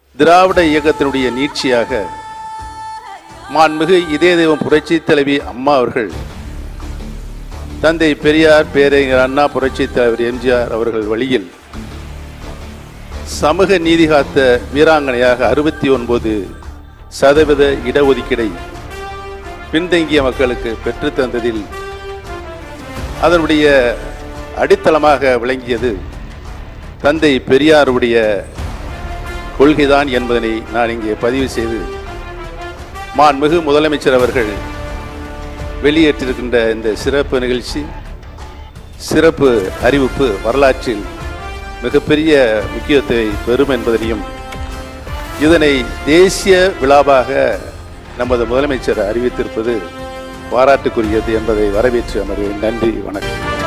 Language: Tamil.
திராவிட இயக்கத்தினுடைய நீட்சியாக மாண்புமிகு இதய தெய்வம் புரட்சி தலைவி அம்மா அவர்கள் தந்தை பெரியார் பேரறிஞர் அண்ணா புரட்சி தலைவர் எம்ஜிஆர் அவர்கள் வழியில் சமூக நீதி காத்த வீராங்கனையாக அறுபத்தி ஒன்பது சதவீத இடஒதுக்கீடை பின்தங்கிய மக்களுக்கு பெற்றுத் தந்ததில் அதனுடைய அடித்தளமாக விளங்கியது தந்தை பெரியாருடைய கொள்கைதான் என்பதனை நான் இங்கே பதிவு செய்து மாண்புமிகு முதலமைச்சர் அவர்கள் வெளியேற்றிருக்கின்ற இந்த சிறப்பு நிகழ்ச்சி சிறப்பு அறிவிப்பு வரலாற்றில் மிகப்பெரிய முக்கியத்துவத்தை பெறும் என்பதனையும் இதனை தேசிய விழாவாக நமது முதலமைச்சர் அறிவித்திருப்பது பாராட்டுக்குரியது என்பதை வரவேற்று அமர்வேன் நன்றி வணக்கம்